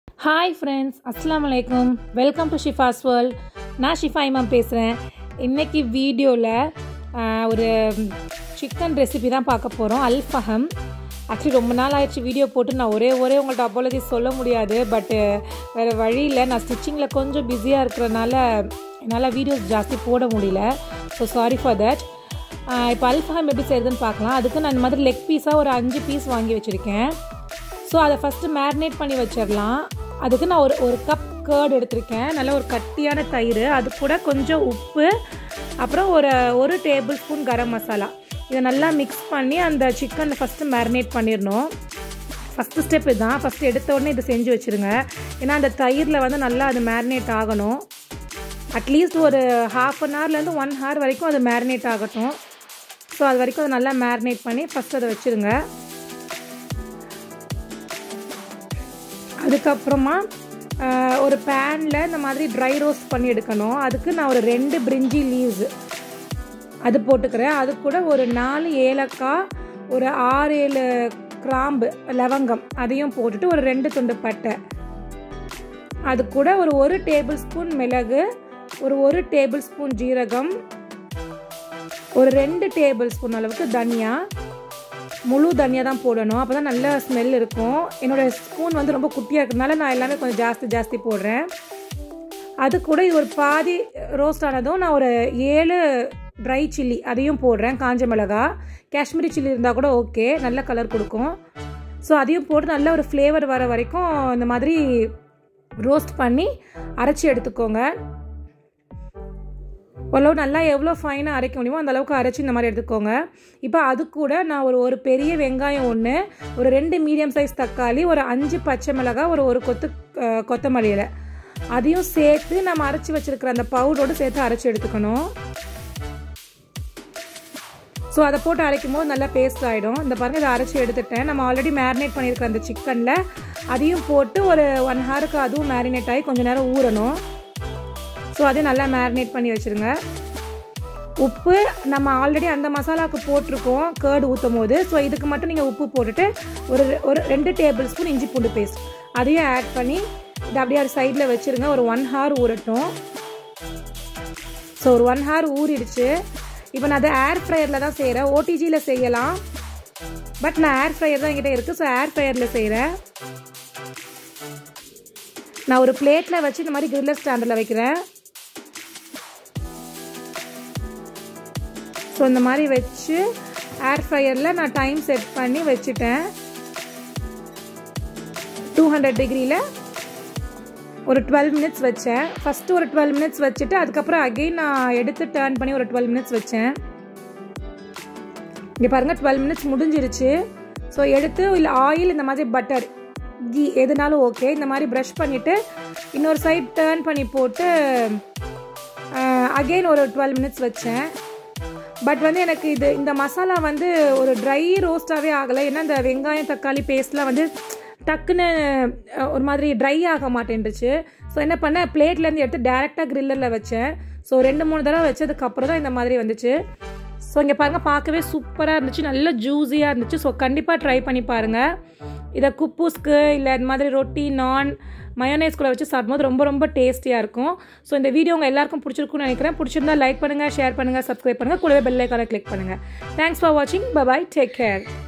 hi friends அஸ்ஸலாமு அலைக்கும் welcome to Shifa's world நான் ஷிஃபா இமாம் பேசுகிறேன் இன்றைக்கி வீடியோவில் ஒரு சிக்கன் ரெசிபி தான் பார்க்க போகிறோம் அல்ஃபஹம் ஆக்சுவலி ரொம்ப நாள் ஆயிடுச்சு வீடியோ போட்டு நான் ஒரே ஒரே உங்கள்ட்ட அப்பாலஜி சொல்ல முடியாது பட்டு வேறு வழியில் நான் ஸ்டிச்சிங்கில் கொஞ்சம் பிஸியாக இருக்கிறனால என்னால் வீடியோஸ் ஜாஸ்தி போட முடியல ஸோ சாரி ஃபார் தட் இப்போ அல்ஃபஹம் எப்படி செய்யுதுன்னு பார்க்கலாம் அதுக்கு நான் இந்த மாதிரி லெக் பீஸாக ஒரு அஞ்சு பீஸ் வாங்கி வச்சுருக்கேன் ஸோ அதை ஃபஸ்ட்டு மேரினேட் பண்ணி வச்சிடலாம் அதுக்கு நான் ஒரு ஒரு கப் கேர்டு எடுத்திருக்கேன் நல்ல ஒரு கட்டியான தயிர் அது கூட கொஞ்சம் உப்பு அப்புறம் ஒரு ஒரு டேபிள் ஸ்பூன் கரம் மசாலா இதை நல்லா மிக்ஸ் பண்ணி அந்த சிக்கனை ஃபஸ்ட்டு மேரினேட் பண்ணிடணும் ஃபஸ்ட்டு ஸ்டெப் இதுதான் ஃபஸ்ட்டு எடுத்த உடனே இதை செஞ்சு வச்சுருங்க ஏன்னா அந்த தயிரில் வந்து நல்லா அது மேரினேட் ஆகணும் அட்லீஸ்ட் ஒரு ஹாஃப் அன் ஹவர்லேருந்து ஒன் ஹவர் வரைக்கும் அது மேரினேட் ஆகட்டும் ஸோ அது வரைக்கும் அதை நல்லா மேரினேட் பண்ணி ஃபஸ்ட் அதை வச்சுருங்க அதுக்கப்புறமா ஒரு பேனில் இந்த மாதிரி ட்ரை ரோஸ்ட் பண்ணி எடுக்கணும் அதுக்கு நான் ஒரு ரெண்டு பிரிஞ்சி லீவ்ஸ் அது போட்டுக்கிறேன் அது கூட ஒரு நாலு ஏலக்காய் ஒரு ஆறு ஏழு கிராம்பு லவங்கம் அதையும் போட்டுட்டு ஒரு ரெண்டு துண்டு பட்டை அது கூட ஒரு ஒரு டேபிள் ஸ்பூன் மிளகு ஒரு ஒரு டேபிள் ஸ்பூன் ஜீரகம் ஒரு ரெண்டு டேபிள் ஸ்பூன் அளவுக்கு தனியா முழு தனியாக தான் போடணும் அப்போ தான் நல்ல ஸ்மெல் இருக்கும் என்னோடய ஸ்பூன் வந்து ரொம்ப குட்டியாக இருக்கிறதுனால நான் எல்லாமே கொஞ்சம் ஜாஸ்தி ஜாஸ்தி போடுறேன் அது கூட இது ஒரு பாதி ரோஸ்ட் ஆனதும் நான் ஒரு ஏழு ட்ரை சில்லி அதையும் போடுறேன் காஞ்ச மிளகா காஷ்மீரி சில்லி இருந்தால் கூட ஓகே நல்ல கலர் கொடுக்கும் ஸோ அதையும் போட்டு நல்ல ஒரு ஃப்ளேவர் வர வரைக்கும் இந்த மாதிரி ரோஸ்ட் பண்ணி அரைச்சி எடுத்துக்கோங்க ஓரளவு நல்லா எவ்வளோ ஃபைனாக அரைக்க முடியுமோ அந்த அளவுக்கு அரைச்சி இந்த மாதிரி எடுத்துக்கோங்க இப்போ அது கூட நான் ஒரு ஒரு பெரிய வெங்காயம் ஒன்று ஒரு ரெண்டு மீடியம் சைஸ் தக்காளி ஒரு அஞ்சு பச்சை மிளகாய் ஒரு ஒரு கொத்து கொத்தமல்லி இலை அதையும் சேர்த்து நம்ம அரைச்சி வச்சுருக்கிற அந்த பவுடரோடு சேர்த்து அரைச்சி எடுத்துக்கணும் ஸோ அதை போட்டு அரைக்கும் போது நல்லா பேஸ்ட் ஆகிடும் இந்த பாருங்கள் இதை அரைச்சி எடுத்துட்டேன் நம்ம ஆல்ரெடி மேரினேட் பண்ணியிருக்கிற அந்த சிக்கனில் அதையும் போட்டு ஒரு ஒன் ஹவருக்கு அதுவும் மேரினேட் ஆகி கொஞ்சம் நேரம் ஊறணும் ஸோ அதையும் நல்லா மேரினேட் பண்ணி வச்சுருங்க உப்பு நம்ம ஆல்ரெடி அந்த மசாலாவுக்கு போட்டிருக்கோம் கேர்டு ஊற்றும் போது ஸோ இதுக்கு மட்டும் நீங்கள் உப்பு போட்டுட்டு ஒரு ஒரு ரெண்டு டேபிள் ஸ்பூன் இஞ்சி பூண்டு பேஸ்ட் அதையும் ஆட் பண்ணி இதை அப்படியே ஒரு சைடில் வச்சுருங்க ஒரு ஒன் ஹவர் ஊறட்டும் ஸோ ஒரு ஒன் ஹவர் ஊறிடுச்சு இப்போ நான் அதை ஏர் ஃப்ரையரில் தான் செய்கிறேன் ஓடிஜியில் செய்யலாம் பட் நான் ஏர் ஃப்ரையர் தான் என்கிட்ட இருக்குது ஸோ ஏர் ஃப்ரையரில் செய்கிறேன் நான் ஒரு பிளேட்டில் வச்சு இந்த மாதிரி கிரில்லர் ஸ்டாண்டில் வைக்கிறேன் ஸோ இந்த மாதிரி வச்சு ஏர் ஃப்ரையரில் நான் டைம் செட் பண்ணி வச்சுட்டேன் டூ ஹண்ட்ரட் டிகிரியில் ஒரு டுவெல் மினிட்ஸ் வச்சேன் ஃபஸ்ட்டு ஒரு டுவெல் மினிட்ஸ் வச்சுட்டு அதுக்கப்புறம் அகெயின் நான் எடுத்து டேர்ன் பண்ணி ஒரு டுவெல் மினிட்ஸ் வச்சேன் இங்கே பாருங்கள் டுவெல் மினிட்ஸ் முடிஞ்சிருச்சு ஸோ எடுத்து இல்லை ஆயில் இந்த மாதிரி பட்டர் கீ எதுனாலும் ஓகே இந்த மாதிரி ப்ரஷ் பண்ணிவிட்டு இன்னொரு சைட் டேர்ன் பண்ணி போட்டு அகெயின் ஒரு டுவெல் மினிட்ஸ் வச்சேன் பட் வந்து எனக்கு இது இந்த மசாலா வந்து ஒரு ட்ரை ரோஸ்டாகவே ஆகலை ஏன்னா இந்த வெங்காயம் தக்காளி பேஸ்ட்லாம் வந்து டக்குன்னு ஒரு மாதிரி ட்ரை ஆக மாட்டேன்ருச்சு ஸோ என்ன பண்ணேன் பிளேட்லேருந்து எடுத்து டேரெக்டாக க்ரில்லரில் வச்சேன் ஸோ ரெண்டு மூணு தடவை வச்சதுக்கப்புறம் தான் இந்த மாதிரி வந்துச்சு ஸோ இங்கே பாருங்கள் பார்க்கவே சூப்பராக இருந்துச்சு நல்ல ஜூஸியாக இருந்துச்சு ஸோ கண்டிப்பாக ட்ரை பண்ணி பாருங்கள் இதை குப்பூஸ்க்கு இல்லை இந்த மாதிரி ரொட்டி நான் மயோனைஸ் கூட வச்சு சாப்பிடும்போது ரொம்ப ரொம்ப டேஸ்டியாக இருக்கும் ஸோ இந்த வீடியோ உங்கள் எல்லாருக்கும் பிடிச்சிருக்குன்னு நினைக்கிறேன் பிடிச்சிருந்தா லைக் பண்ணுங்கள் ஷேர் பண்ணுங்கள் சப்ஸ்கிரைப் பண்ணுங்கள் கூடவே பெல் ஐக்கானை கிளிக் பண்ணுங்கள் தேங்க்ஸ் ஃபார் வாட்சிங் பபாய் டேக் கேர்